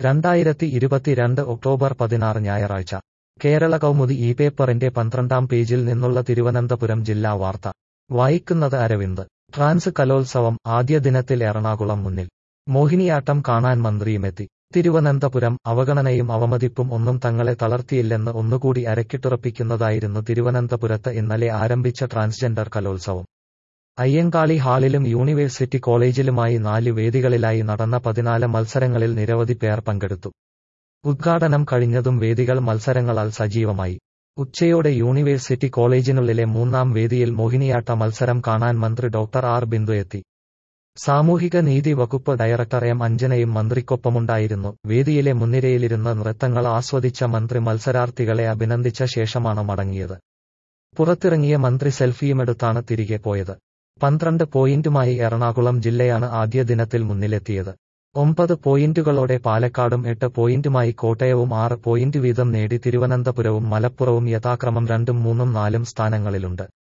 രണ്ടായിരത്തി ഇരുപത്തിരണ്ട് ഒക്ടോബർ പതിനാറ് ഞായറാഴ്ച കേരള കൗമുദി ഈ പേപ്പറിന്റെ പന്ത്രണ്ടാം പേജിൽ നിന്നുള്ള തിരുവനന്തപുരം ജില്ലാ വാർത്ത വായിക്കുന്നത് അരവിന്ദ് ട്രാൻസ് കലോത്സവം ആദ്യ ദിനത്തിൽ എറണാകുളം മുന്നിൽ മോഹിനിയാട്ടം കാണാൻ മന്ത്രിയുമെത്തി തിരുവനന്തപുരം അവഗണനയും അവമതിപ്പും ഒന്നും തങ്ങളെ തളർത്തിയില്ലെന്ന് ഒന്നുകൂടി അരക്കിട്ടുറപ്പിക്കുന്നതായിരുന്നു തിരുവനന്തപുരത്ത് ഇന്നലെ ആരംഭിച്ച ട്രാൻസ്ജെൻഡർ കലോത്സവം അയ്യങ്കാളി ഹാളിലും യൂണിവേഴ്സിറ്റി കോളേജിലുമായി നാല് വേദികളിലായി നടന്ന പതിനാല് മത്സരങ്ങളിൽ നിരവധി പേർ പങ്കെടുത്തു ഉദ്ഘാടനം കഴിഞ്ഞതും വേദികൾ മത്സരങ്ങളാൽ സജീവമായി ഉച്ചയോടെ യൂണിവേഴ്സിറ്റി കോളേജിനുള്ളിലെ മൂന്നാം വേദിയിൽ മോഹിനിയാട്ട മത്സരം കാണാൻ മന്ത്രി ഡോക്ടർ ആർ ബിന്ദു എത്തി സാമൂഹിക നീതി വകുപ്പ് ഡയറക്ടർ എം അഞ്ജനയും മന്ത്രിക്കൊപ്പമുണ്ടായിരുന്നു വേദിയിലെ മുൻനിരയിലിരുന്ന് നൃത്തങ്ങൾ ആസ്വദിച്ച മന്ത്രി മത്സരാർത്ഥികളെ അഭിനന്ദിച്ച ശേഷമാണ് മടങ്ങിയത് പുറത്തിറങ്ങിയ മന്ത്രി സെൽഫിയുമെടുത്താണ് തിരികെ പോയത് പന്ത്രണ്ട് പോയിന്റുമായി എറണാകുളം ജില്ലയാണ് ആദ്യ ദിനത്തിൽ മുന്നിലെത്തിയത് ഒമ്പത് പോയിന്റുകളോടെ പാലക്കാടും എട്ട് പോയിന്റുമായി കോട്ടയവും ആറ് പോയിന്റ് വീതം നേടി തിരുവനന്തപുരവും മലപ്പുറവും യഥാക്രമം രണ്ടും മൂന്നും നാലും സ്ഥാനങ്ങളിലുണ്ട്